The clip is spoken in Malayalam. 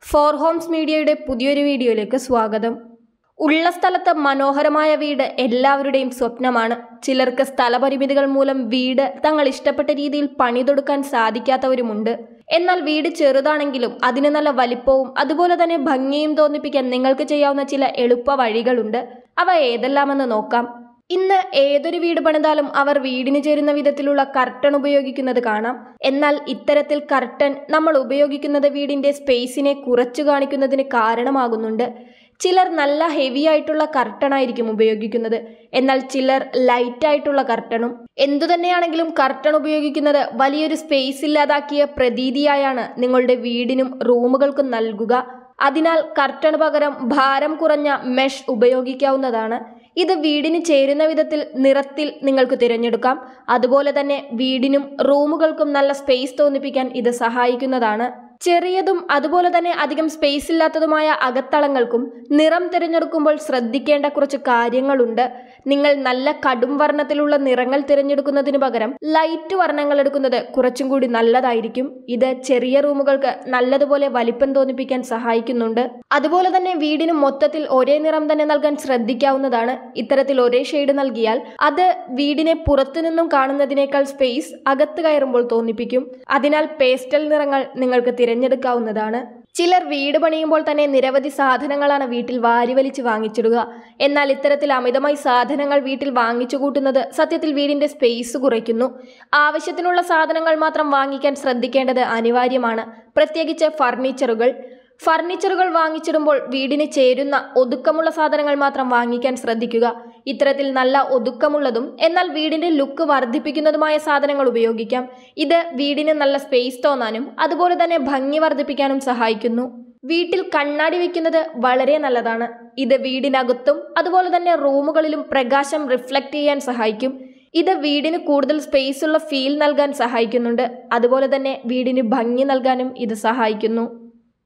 ഫോർ ഹോംസ് മീഡിയയുടെ പുതിയൊരു വീഡിയോയിലേക്ക് സ്വാഗതം ഉള്ള സ്ഥലത്ത് മനോഹരമായ വീട് എല്ലാവരുടെയും സ്വപ്നമാണ് ചിലർക്ക് സ്ഥലപരിമിതികൾ മൂലം വീട് തങ്ങൾ ഇഷ്ടപ്പെട്ട രീതിയിൽ പണിതൊടുക്കാൻ സാധിക്കാത്തവരുമുണ്ട് എന്നാൽ വീട് ചെറുതാണെങ്കിലും അതിന് നല്ല വലിപ്പവും അതുപോലെ തന്നെ ഭംഗിയും തോന്നിപ്പിക്കാൻ നിങ്ങൾക്ക് ചെയ്യാവുന്ന ചില എളുപ്പ വഴികളുണ്ട് അവ ഏതെല്ലാമെന്ന് നോക്കാം ഇന്ന് ഏതൊരു വീട് പണിതാലും അവർ വീടിന് ചേരുന്ന വിധത്തിലുള്ള കർട്ടൺ ഉപയോഗിക്കുന്നത് കാണാം എന്നാൽ ഇത്തരത്തിൽ കർട്ടൻ നമ്മൾ ഉപയോഗിക്കുന്നത് വീടിന്റെ സ്പേസിനെ കുറച്ചു കാണിക്കുന്നതിന് കാരണമാകുന്നുണ്ട് ചിലർ നല്ല ഹെവി ആയിട്ടുള്ള കർട്ടൺ ആയിരിക്കും ഉപയോഗിക്കുന്നത് എന്നാൽ ചിലർ ലൈറ്റ് ആയിട്ടുള്ള കർട്ടണും എന്തുതന്നെയാണെങ്കിലും കർട്ടൺ ഉപയോഗിക്കുന്നത് വലിയൊരു സ്പേസ് ഇല്ലാതാക്കിയ പ്രതീതിയായാണ് നിങ്ങളുടെ വീടിനും റൂമുകൾക്കും നൽകുക അതിനാൽ കർട്ടന് പകരം ഭാരം കുറഞ്ഞ മെഷ് ഉപയോഗിക്കാവുന്നതാണ് ഇത് വീടിന് ചേരുന്ന വിധത്തിൽ നിറത്തിൽ നിങ്ങൾക്ക് തിരഞ്ഞെടുക്കാം അതുപോലെ തന്നെ വീടിനും റൂമുകൾക്കും നല്ല സ്പേസ് തോന്നിപ്പിക്കാൻ ഇത് സഹായിക്കുന്നതാണ് ചെറിയതും അതുപോലെ തന്നെ അധികം സ്പേസ് ഇല്ലാത്തതുമായ അകത്തളങ്ങൾക്കും നിറം തിരഞ്ഞെടുക്കുമ്പോൾ ശ്രദ്ധിക്കേണ്ട കുറച്ച് കാര്യങ്ങളുണ്ട് നിങ്ങൾ നല്ല കടും വർണ്ണത്തിലുള്ള നിറങ്ങൾ തിരഞ്ഞെടുക്കുന്നതിന് പകരം ലൈറ്റ് വർണ്ണങ്ങൾ എടുക്കുന്നത് കുറച്ചും കൂടി നല്ലതായിരിക്കും ഇത് ചെറിയ റൂമുകൾക്ക് നല്ലതുപോലെ വലിപ്പം തോന്നിപ്പിക്കാൻ സഹായിക്കുന്നുണ്ട് അതുപോലെ തന്നെ വീടിന് മൊത്തത്തിൽ ഒരേ നിറം തന്നെ നൽകാൻ ശ്രദ്ധിക്കാവുന്നതാണ് ഇത്തരത്തിൽ ഒരേ ഷെയ്ഡ് നൽകിയാൽ അത് വീടിനെ പുറത്തുനിന്നും കാണുന്നതിനേക്കാൾ സ്പേസ് അകത്ത് കയറുമ്പോൾ തോന്നിപ്പിക്കും അതിനാൽ പേസ്റ്റൽ നിറങ്ങൾ നിങ്ങൾക്ക് തിരഞ്ഞെടുക്കാവുന്നതാണ് ചിലർ വീട് പണിയുമ്പോൾ തന്നെ നിരവധി സാധനങ്ങളാണ് വീട്ടിൽ വാരി വലിച്ച് വാങ്ങിച്ചിടുക എന്നാൽ ഇത്തരത്തിൽ അമിതമായി സാധനങ്ങൾ വീട്ടിൽ വാങ്ങിച്ചു കൂട്ടുന്നത് സത്യത്തിൽ വീടിന്റെ സ്പേസ് കുറയ്ക്കുന്നു ആവശ്യത്തിനുള്ള സാധനങ്ങൾ മാത്രം വാങ്ങിക്കാൻ ശ്രദ്ധിക്കേണ്ടത് അനിവാര്യമാണ് പ്രത്യേകിച്ച് ഫർണിച്ചറുകൾ ഫർണിച്ചറുകൾ വാങ്ങിച്ചിടുമ്പോൾ വീടിന് ചേരുന്ന ഒതുക്കമുള്ള സാധനങ്ങൾ മാത്രം വാങ്ങിക്കാൻ ശ്രദ്ധിക്കുക ഇത്തരത്തിൽ നല്ല ഒതുക്കമുള്ളതും എന്നാൽ വീടിന്റെ ലുക്ക് വർദ്ധിപ്പിക്കുന്നതുമായ സാധനങ്ങൾ ഉപയോഗിക്കാം ഇത് വീടിന് നല്ല സ്പേസ് തോന്നാനും അതുപോലെ തന്നെ ഭംഗി വർദ്ധിപ്പിക്കാനും സഹായിക്കുന്നു വീട്ടിൽ കണ്ണാടി വെക്കുന്നത് വളരെ നല്ലതാണ് ഇത് വീടിനകത്തും അതുപോലെ തന്നെ റൂമുകളിലും പ്രകാശം റിഫ്ലക്റ്റ് ചെയ്യാൻ സഹായിക്കും ഇത് വീടിന് കൂടുതൽ സ്പേസ് ഉള്ള ഫീൽ നൽകാൻ സഹായിക്കുന്നുണ്ട് അതുപോലെ തന്നെ വീടിന് ഭംഗി നൽകാനും ഇത് സഹായിക്കുന്നു